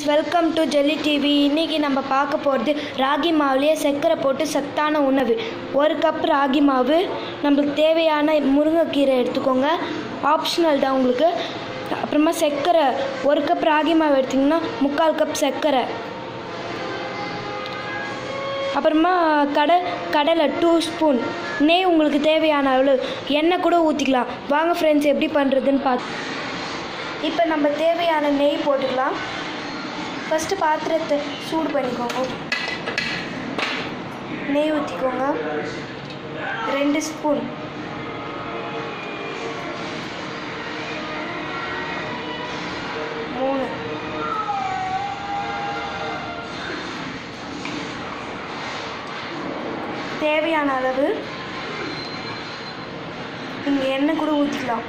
friends welcome to Jelly TV இன்றைக்கி நம்ம பார்க்க போகிறது ராகி மாவுலேயே சர்க்கரை போட்டு சத்தான உணவு ஒரு கப் ராகி மாவு நம்மளுக்கு தேவையான முருங்கைக்கீரை எடுத்துக்கோங்க ஆப்ஷனல் தான் உங்களுக்கு அப்புறமா சர்க்கரை ஒரு கப் ராகி மாவு எடுத்திங்கன்னா முக்கால் கப் சர்க்கரை அப்புறமா கடை கடலை டூ ஸ்பூன் நெய் உங்களுக்கு தேவையான அளவு எண்ணெய் கூட ஊற்றிக்கலாம் வாங்க ஃப்ரெண்ட்ஸ் எப்படி பண்ணுறதுன்னு பார்த்து இப்போ நம்ம தேவையான நெய் போட்டுக்கலாம் ஃபஸ்ட்டு பாத்திரத்தை சூடு பண்ணிக்கோங்க நெய் ஊற்றிக்கோங்க ரெண்டு ஸ்பூன் மூணு தேவையான அளவு நீங்கள் எண்ணெய் கூட ஊற்றிக்கலாம்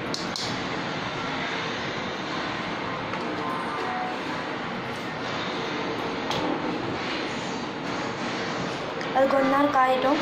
அது கொஞ்ச நேரம் காயட்டும்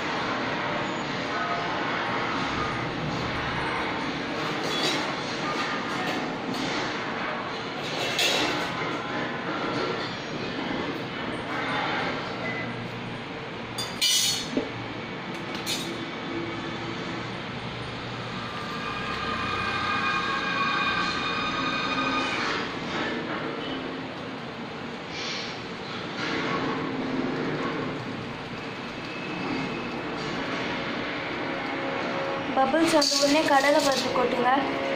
பபிள்ஸ் வந்த உடனே கடலை பருப்பு கொட்டுங்க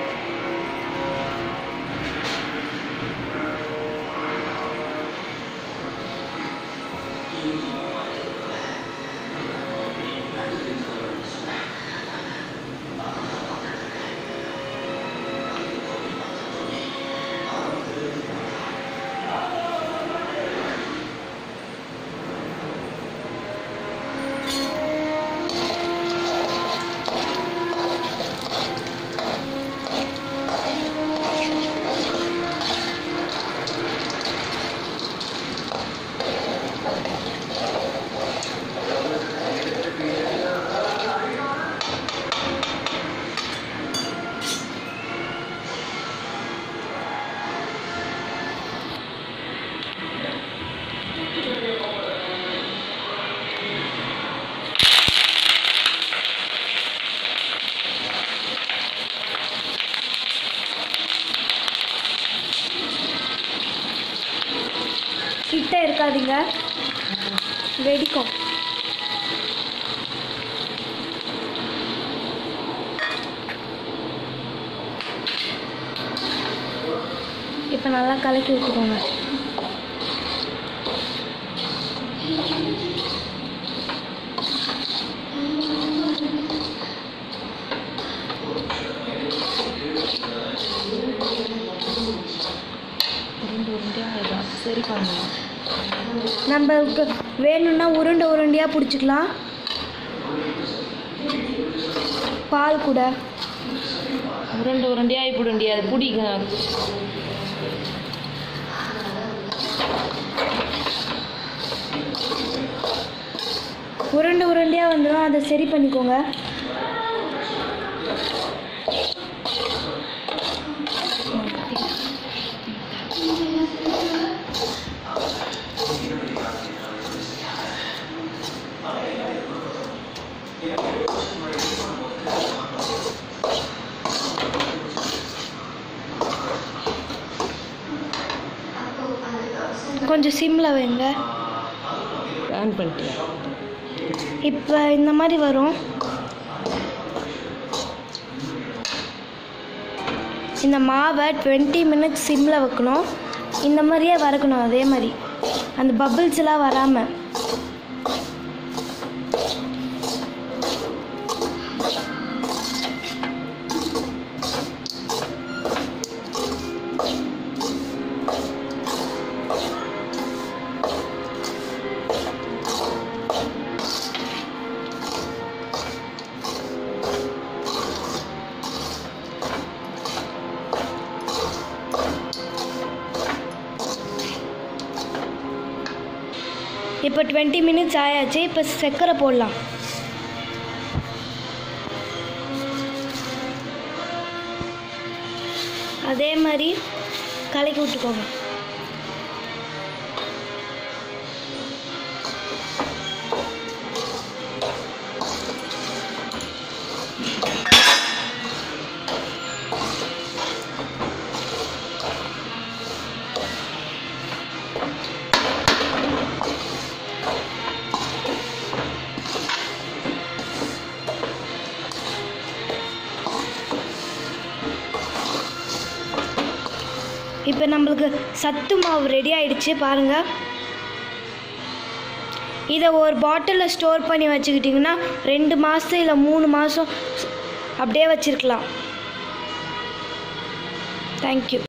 கிட்ட இருக்காதீங்க வெடிக்கும் இப்போ நல்லா கலக்கி விட்டுக்கோங்க உருண்டு உருண்டையாக சரி பண்ணலாம் நம்மளுக்கு வேணும்னா உருண்டை உருண்டையாக பிடிச்சிக்கலாம் பால் கூட உருண்டை உருண்டையாக இப்படி முடியாது பிடிக்கும் உருண்டை உருண்டையாக வந்துடும் அதை சரி பண்ணிக்கோங்க கொஞ்சம் சிம்மில் வைங்க ஆன் பண்ணிட்டேன் இப்போ இந்த மாதிரி வரும் இந்த மாவை டுவெண்ட்டி மினிட்ஸ் சிம்மில் வைக்கணும் இந்த மாதிரியே வறுக்கணும் அதே மாதிரி அந்த பபிள்ஸ் எல்லாம் வராமல் இப்போ டுவெண்ட்டி மினிட்ஸ் ஆயாச்சு இப்போ சர்க்கரை போடலாம் அதே மாதிரி கலக்கி விட்டுக்கோங்க இப்போ நம்மளுக்கு சத்து மாவு ரெடி ஆயிடுச்சு பாருங்கள் இதை ஒரு பாட்டிலில் ஸ்டோர் பண்ணி வச்சுக்கிட்டிங்கன்னா ரெண்டு மாதம் இல்லை மூணு மாதம் அப்படியே வச்சுருக்கலாம் தேங்க்யூ